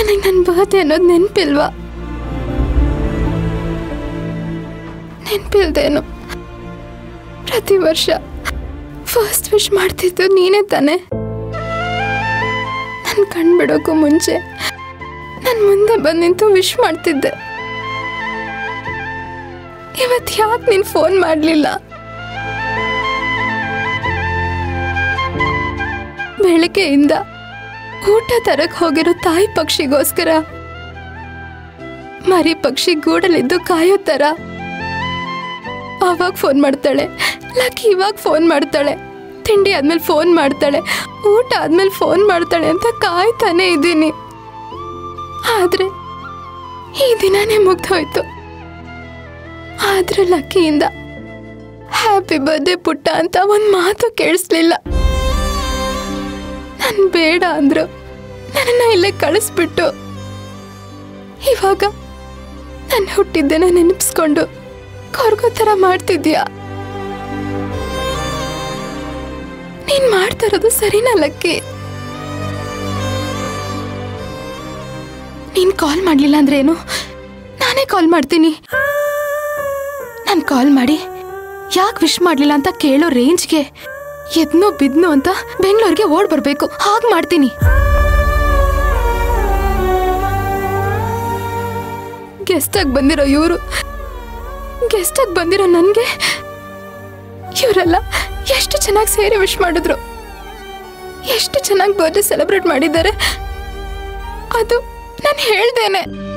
ನನಗೆ ನನ್ನ ಬರ್ತ್ಡೇ ಅನ್ನೋದು ನೆನಪಿಲ್ವಾ ನೆನಪಿಲ್ದೇನು ಪ್ರತಿ ವರ್ಷ ಫಸ್ಟ್ ವಿಶ್ ಮಾಡ್ತಿದ್ದು ನೀನೇ ತಾನೆ ನನ್ನ ಕಣ್ಬಿಡೋಕ್ಕೂ ಮುಂಚೆ ನನ್ನ ಮುಂದೆ ಬಂದು ನಿಂತು ವಿಶ್ ಮಾಡ್ತಿದ್ದೆ ಇವತ್ತು ಯಾಕೆ ನೀನು ಫೋನ್ ಮಾಡಲಿಲ್ಲ ಬೆಳಗ್ಗೆಯಿಂದ ಊಟ ತರಕ್ ಹೋಗಿರೋ ತಾಯಿ ಪಕ್ಷಿಗೋಸ್ಕರ ಮರಿ ಪಕ್ಷಿ ಗೂಡಲಿದ್ದು ಕಾಯೋ ತರ ಅವಾಗ ಫೋನ್ ಮಾಡ್ತಾಳೆ ಲಕ್ಕಿ ಇವಾಗ ಫೋನ್ ಮಾಡ್ತಾಳೆ ತಿಂಡಿ ಆದ್ಮೇಲೆ ಫೋನ್ ಮಾಡ್ತಾಳೆ ಊಟ ಆದ್ಮೇಲೆ ಫೋನ್ ಮಾಡ್ತಾಳೆ ಅಂತ ಕಾಯ್ತಾನೆ ಇದ್ದೀನಿ ಆದ್ರೆ ಈ ದಿನನೇ ಮುಗ್ದೋಯ್ತು ಆದ್ರೆ ಲಕ್ಕಿಯಿಂದ ಹ್ಯಾಪಿ ಬರ್ಡೇ ಪುಟ್ಟ ಅಂತ ಒಂದ್ ಮಾತು ಕೇಳಿಸ್ಲಿಲ್ಲ ನನ್ ಬೇಡ ಅಂದ್ರು ನನ್ನನ್ನ ಇಲ್ಲೇ ಕಳಿಸ್ಬಿಟ್ಟು ಇವಾಗ ನಾನು ಹುಟ್ಟಿದ್ದನ್ನ ನೆನಪಿಸ್ಕೊಂಡು ಕೊರ್ಗೋ ಥರ ಮಾಡ್ತಿದ್ಯಾ ನೀನ್ ಮಾಡ್ತಾ ಇರೋದು ಸರಿನಾ ಲಕ್ಕಿ ನೀನ್ ಕಾಲ್ ಮಾಡ್ಲಿಲ್ಲ ಅಂದ್ರೆ ಏನು ನಾನೇ ಕಾಲ್ ಮಾಡ್ತೀನಿ ನಾನು ಕಾಲ್ ಮಾಡಿ ಯಾಕೆ ವಿಶ್ ಮಾಡ್ಲಿಲ್ಲ ಅಂತ ಕೇಳೋ ರೇಂಜ್ಗೆ ಎದ್ನೋ ಬಿದ್ನೋ ಅಂತ ಬೆಂಗಳೂರಿಗೆ ಓಡ್ ಬರ್ಬೇಕು ಹಾಗೆ ಮಾಡ್ತೀನಿ ಗೆಸ್ಟಾಗಿ ಬಂದಿರೋ ಇವರು ಗೆಸ್ಟಾಗಿ ಬಂದಿರೋ ನನಗೆ ಇವರೆಲ್ಲ ಎಷ್ಟು ಚೆನ್ನಾಗಿ ಸೇರಿ ವಿಶ್ ಮಾಡಿದ್ರು ಎಷ್ಟು ಚೆನ್ನಾಗಿ ಬರ್ಡೇ ಸೆಲೆಬ್ರೇಟ್ ಮಾಡಿದ್ದಾರೆ ಅದು ನಾನು ಹೇಳ್ದೇನೆ